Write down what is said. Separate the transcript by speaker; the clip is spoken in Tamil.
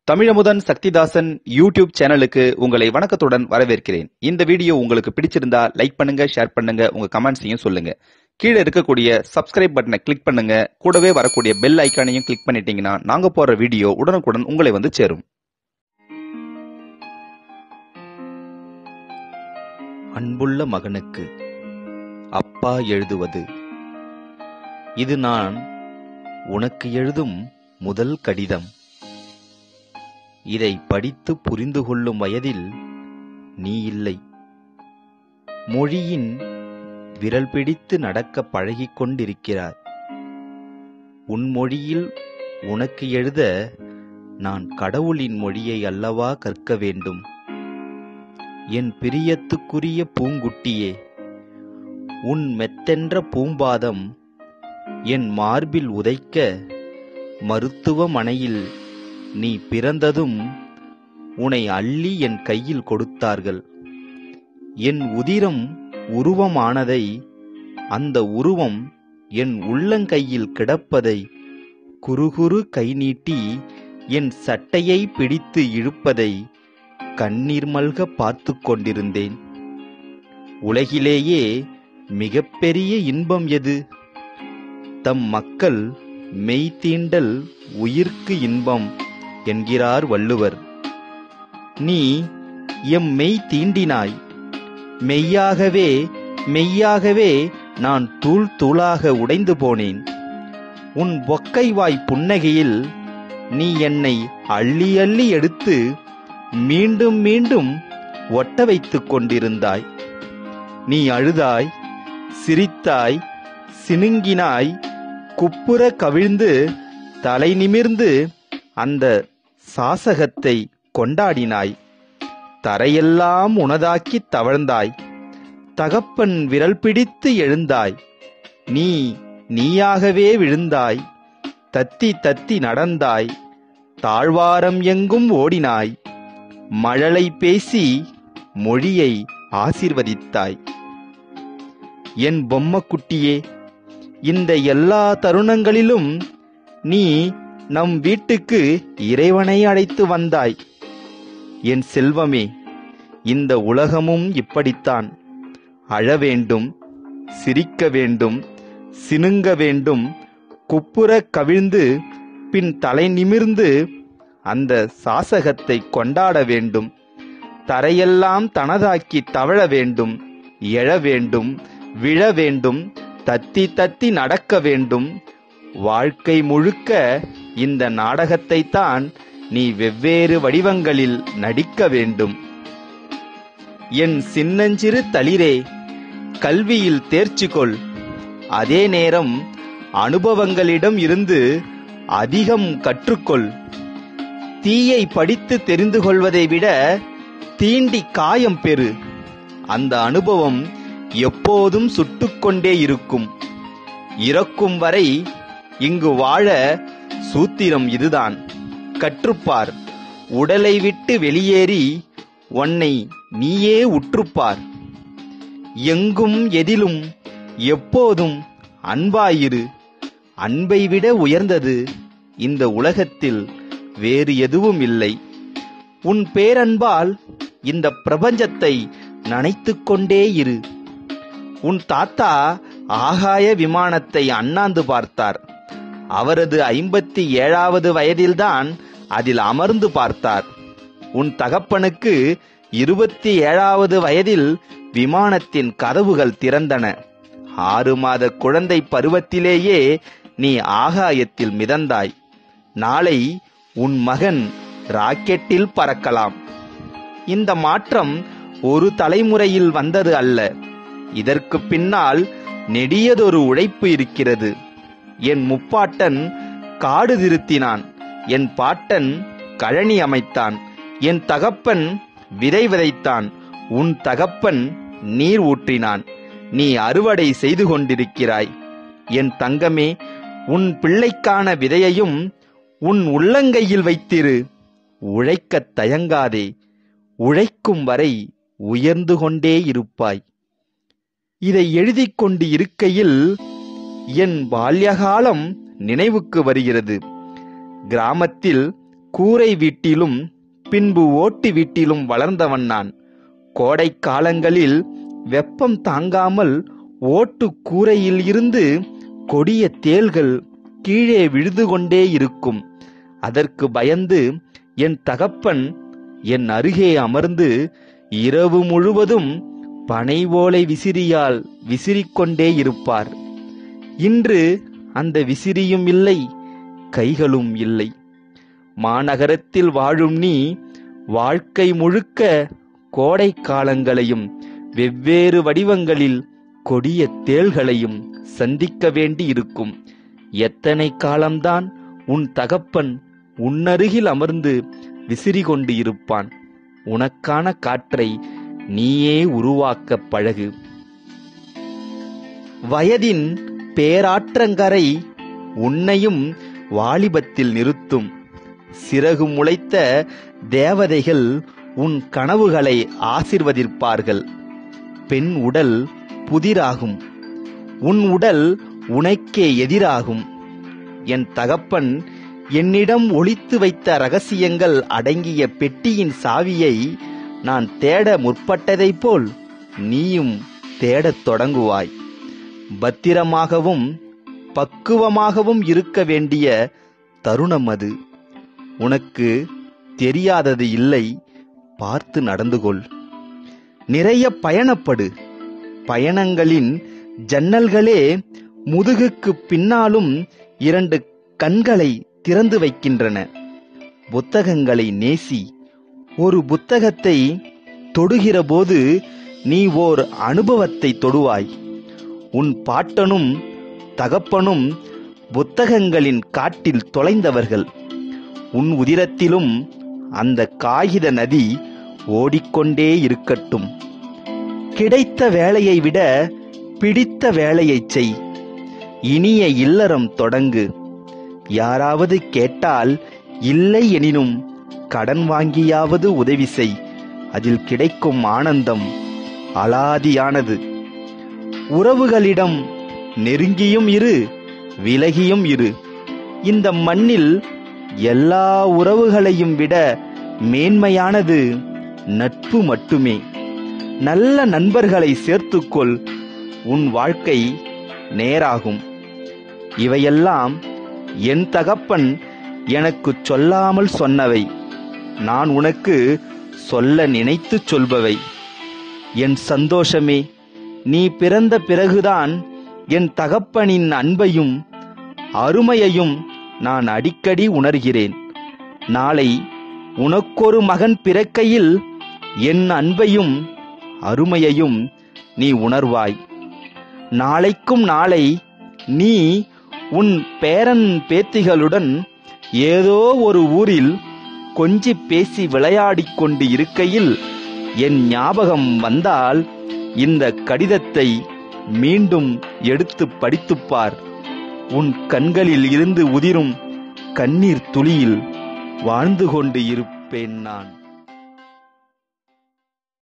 Speaker 1: தமிழமுதன் சக்திதாசன் யூடியூப் சேனலுக்கு உங்களை வணக்கத்துடன் வரவேற்கிறேன் இந்த வீடியோ உங்களுக்கு பிடிச்சிருந்தா லைக் பண்ணுங்க ஷேர் பண்ணுங்க உங்க கமெண்ட்ஸையும் சொல்லுங்க கீழே இருக்கக்கூடிய சப்ஸ்கிரைப் பட்டனை கிளிக் பண்ணுங்க கூடவே வரக்கூடிய பெல் ஐக்கானையும் கிளிக் பண்ணிட்டீங்கன்னா நாங்க போற வீடியோ உடனுக்குடன் உங்களை வந்து சேரும் அன்புள்ள மகனுக்கு அப்பா எழுதுவது இது நான் உனக்கு எழுதும் முதல் கடிதம் இதை படித்து புரிந்து கொள்ளும் வயதில் நீ இல்லை மொழியின் விரல் பிடித்து நடக்க பழகிக் கொண்டிருக்கிறாய் உன் மொழியில் உனக்கு எழுத நான் கடவுளின் மொழியை அல்லவா கற்க வேண்டும் என் பிரியத்துக்குரிய பூங்குட்டியே உன் மெத்தென்ற பூம்பாதம் என் மார்பில் உதைக்க மருத்துவமனையில் நீ பிறந்ததும் உனை அள்ளி என் கையில் கொடுத்தார்கள் என் உதிரம் உருவமானதை அந்த உருவம் என் உள்ளங்கையில் கிடப்பதை குறுகுறு கை நீட்டி என் சட்டையை பிடித்து இழுப்பதை கண்ணீர் மல்க பார்த்து கொண்டிருந்தேன் உலகிலேயே மிகப்பெரிய இன்பம் எது தம் மக்கள் மெய் தீண்டல் உயிர்க்கு இன்பம் என்கிறார் வள்ளுவர் நீ எம் மெய் தீண்டினாய் மெய்யாகவே மெய்யாகவே நான் தூள் தூளாக உடைந்து போனேன் உன் பொக்கைவாய் புன்னகையில் நீ என்னை அள்ளி அள்ளி எடுத்து மீண்டும் மீண்டும் ஒட்ட வைத்துக் கொண்டிருந்தாய் நீ அழுதாய் சிரித்தாய் சினுங்கினாய் குப்புற கவிழ்ந்து தலை நிமிர்ந்து அந்த சாசகத்தை கொண்டாடினாய் தரையெல்லாம் உனதாக்கி தவழ்ந்தாய் தகப்பன் விரல் பிடித்து எழுந்தாய் நீ நீயாகவே விழுந்தாய் தத்தி தத்தி நடந்தாய் தாழ்வாரம் எங்கும் ஓடினாய் மழலை பேசி மொழியை ஆசிர்வதித்தாய் என் பொம்மக்குட்டியே இந்த எல்லா தருணங்களிலும் நீ நம் வீட்டுக்கு இறைவனை அழைத்து வந்தாய் என் செல்வமே இந்த உலகமும் இப்படித்தான் அழ வேண்டும் சிரிக்க வேண்டும் சினுங்க வேண்டும் குப்புற கவிழ்ந்து பின் தலை நிமிர்ந்து அந்த சாசகத்தை கொண்டாட வேண்டும் தரையெல்லாம் தனதாக்கி தவழ வேண்டும் எழ வேண்டும் விழ வேண்டும் தத்தி தத்தி நடக்க வேண்டும் வாழ்க்கை முழுக்க இந்த நாடகத்தை தான் நீ வெவ்வேறு வடிவங்களில் நடிக்க வேண்டும் என் சின்னஞ்சிறு தளிரே கல்வியில் தேர்ச்சி கொள் அதே நேரம் அனுபவங்களிடம் இருந்து அதிகம் கற்றுக்கொள் தீயை படித்து தெரிந்து கொள்வதை விட தீண்டி காயம் பெறு அந்த அனுபவம் எப்போதும் சுட்டுக்கொண்டே இருக்கும் இறக்கும் வரை இங்கு வாழ சூத்திரம் இதுதான் கற்றுப்பார் உடலை விட்டு வெளியேறி உன்னை நீயே உற்றுப்பார் எங்கும் எதிலும் எப்போதும் அன்பாயிரு அன்பை விட உயர்ந்தது இந்த உலகத்தில் வேறு எதுவும் இல்லை உன் பேரன்பால் இந்த பிரபஞ்சத்தை நனைத்துக் கொண்டே இரு உன் தாத்தா ஆகாய விமானத்தை அண்ணாந்து பார்த்தார் அவரது ஐம்பத்தி ஏழாவது வயதில்தான் அதில் அமர்ந்து பார்த்தார் உன் தகப்பனுக்கு இருபத்தி ஏழாவது வயதில் விமானத்தின் கதவுகள் திறந்தன ஆறு மாத குழந்தை பருவத்திலேயே நீ ஆகாயத்தில் மிதந்தாய் நாளை உன் மகன் ராக்கெட்டில் பறக்கலாம் இந்த மாற்றம் ஒரு தலைமுறையில் வந்தது அல்ல இதற்கு பின்னால் நெடியதொரு உழைப்பு இருக்கிறது என் முப்பாட்டன் காடு திருத்தினான் என் பாட்டன் கழனி அமைத்தான் என் தகப்பன் விதை விதைத்தான் உன் தகப்பன் நீர் ஊற்றினான் நீ அறுவடை செய்து கொண்டிருக்கிறாய் என் தங்கமே உன் பிள்ளைக்கான விதையையும் உன் உள்ளங்கையில் வைத்திரு உழைக்கத் தயங்காதே உழைக்கும் வரை உயர்ந்து கொண்டே இருப்பாய் இதை எழுதிக் கொண்டு இருக்கையில் என் பால்யகாலம் நினைவுக்கு வருகிறது கிராமத்தில் கூரை வீட்டிலும் பின்பு ஓட்டு வீட்டிலும் வளர்ந்தவன் நான் கோடை காலங்களில் வெப்பம் தாங்காமல் ஓட்டு கூரையில் இருந்து கொடிய தேள்கள் கீழே விழுது கொண்டே இருக்கும் அதற்கு பயந்து என் தகப்பன் என் அருகே அமர்ந்து இரவு முழுவதும் பனை ஓலை விசிறியால் விசிறிக்கொண்டே இருப்பார் இன்று அந்த விசிறியும் இல்லை கைகளும் இல்லை மாநகரத்தில் வாழும் நீ வாழ்க்கை முழுக்க கோடை காலங்களையும் வெவ்வேறு வடிவங்களில் கொடிய தேள்களையும் சந்திக்க வேண்டி இருக்கும் எத்தனை காலம்தான் உன் தகப்பன் உன்னருகில் அமர்ந்து விசிறி கொண்டு இருப்பான் உனக்கான காற்றை நீயே உருவாக்க பழகு வயதின் பேராற்றங்கரை உன்னையும் வாலிபத்தில் நிறுத்தும் சிறகு முளைத்த தேவதைகள் உன் கனவுகளை ஆசிர்வதிப்பார்கள் பெண் உடல் புதிராகும் உன் உடல் உனக்கே எதிராகும் என் தகப்பன் என்னிடம் ஒளித்து வைத்த ரகசியங்கள் அடங்கிய பெட்டியின் சாவியை நான் தேட முற்பட்டதைப் போல் நீயும் தேடத் தொடங்குவாய் பத்திரமாகவும் பக்குவமாகவும் இருக்க வேண்டிய தருணம் அது உனக்கு தெரியாதது இல்லை பார்த்து நடந்து கொள் நிறைய பயணப்படு பயணங்களின் ஜன்னல்களே முதுகுக்கு பின்னாலும் இரண்டு கண்களை திறந்து வைக்கின்றன புத்தகங்களை நேசி ஒரு புத்தகத்தை தொடுகிற போது நீ ஓர் அனுபவத்தை தொடுவாய் உன் பாட்டனும் தகப்பனும் புத்தகங்களின் காட்டில் தொலைந்தவர்கள் உன் உதிரத்திலும் அந்த காகித நதி ஓடிக்கொண்டே இருக்கட்டும் கிடைத்த வேலையை விட பிடித்த வேலையைச் செய் இனிய இல்லறம் தொடங்கு யாராவது கேட்டால் இல்லை எனினும் கடன் வாங்கியாவது உதவி செய் அதில் கிடைக்கும் ஆனந்தம் அலாதியானது உறவுகளிடம் நெருங்கியும் இரு விலகியும் இரு இந்த மண்ணில் எல்லா உறவுகளையும் விட மேன்மையானது நட்பு மட்டுமே நல்ல நண்பர்களை சேர்த்துக்கொள் உன் வாழ்க்கை நேராகும் இவையெல்லாம் என் தகப்பன் எனக்கு சொல்லாமல் சொன்னவை நான் உனக்கு சொல்ல நினைத்துச் சொல்பவை என் சந்தோஷமே நீ பிறந்த பிறகுதான் என் தகப்பனின் அன்பையும் அருமையையும் நான் அடிக்கடி உணர்கிறேன் நாளை உனக்கொரு மகன் பிறக்கையில் என் அன்பையும் அருமையையும் நீ உணர்வாய் நாளைக்கும் நாளை நீ உன் பேரன் பேத்திகளுடன் ஏதோ ஒரு ஊரில் கொஞ்சி பேசி விளையாடிக் கொண்டு இருக்கையில் என் ஞாபகம் வந்தால் இந்த கடிதத்தை மீண்டும் எடுத்து படித்துப் பார் உன் கண்களில் இருந்து உதிரும் கண்ணீர் துளியில் வாழ்ந்து கொண்டு இருப்பேன் நான்